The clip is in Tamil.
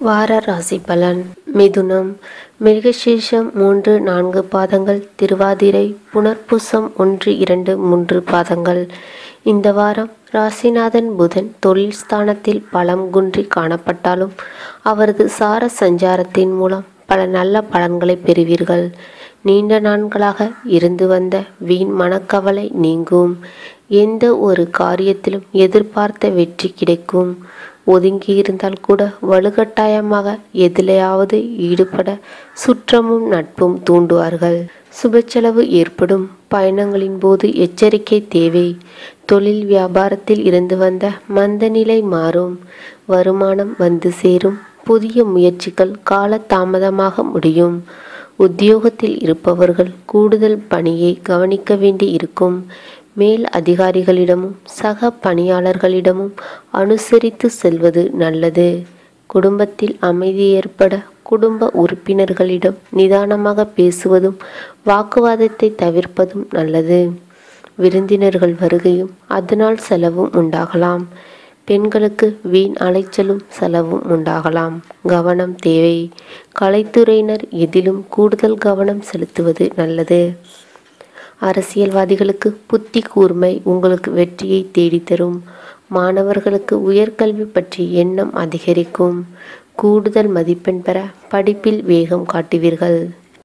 வார ராசி பலன் மிதுனம் மிருகசீஷம் மூன்று நான்கு பாதங்கள் திருவாதிரை புனர்பூசம் ஒன்று இரண்டு மூன்று பாதங்கள் இந்த வாரம் ராசிநாதன் புதன் தொழில் ஸ்தானத்தில் பலம் குன்றி காணப்பட்டாலும் அவரது சார சஞ்சாரத்தின் மூலம் பல நல்ல பலன்களை பெறுவீர்கள் நீண்ட நாட்களாக இருந்து வந்த வீண் மனக்கவலை நீங்கும் எந்த ஒரு காரியத்திலும் எதிர்பார்த்த வெற்றி கிடைக்கும் ஒதுங்கி இருந்தால் கூட வலுக்கட்டாயமாக எதிலையாவது ஈடுபட சுற்றமும் நட்பும் தூண்டுவார்கள் சுபச்செலவு ஏற்படும் பயணங்களின் போது எச்சரிக்கை தேவை தொழில் வியாபாரத்தில் இருந்து வந்த மந்த நிலை மாறும் வருமானம் வந்து சேரும் புதிய முயற்சிகள் கால தாமதமாக முடியும் உத்தியோகத்தில் இருப்பவர்கள் கூடுதல் பணியை கவனிக்க வேண்டி இருக்கும் மேல் அதிகாரிகளிடமும் சக பணியாளர்களிடமும் அனுசரித்து செல்வது நல்லது குடும்பத்தில் அமைதி ஏற்பட குடும்ப உறுப்பினர்களிடம் நிதானமாக பேசுவதும் வாக்குவாதத்தை தவிர்ப்பதும் நல்லது விருந்தினர்கள் வருகையும் அதனால் செலவும் உண்டாகலாம் பெண்களுக்கு வீண் அலைச்சலும் செலவும் உண்டாகலாம் கவனம் தேவை கலைத்துறையினர் எதிலும் கூடுதல் கவனம் செலுத்துவது நல்லது அரசியல்வாதிகளுக்கு புத்தி கூர்மை உங்களுக்கு வெற்றியை தேடித்தரும் மாணவர்களுக்கு உயர்கல்வி பற்றிய எண்ணம் அதிகரிக்கும் கூடுதல் மதிப்பெண் பெற படிப்பில் வேகம் காட்டுவீர்கள்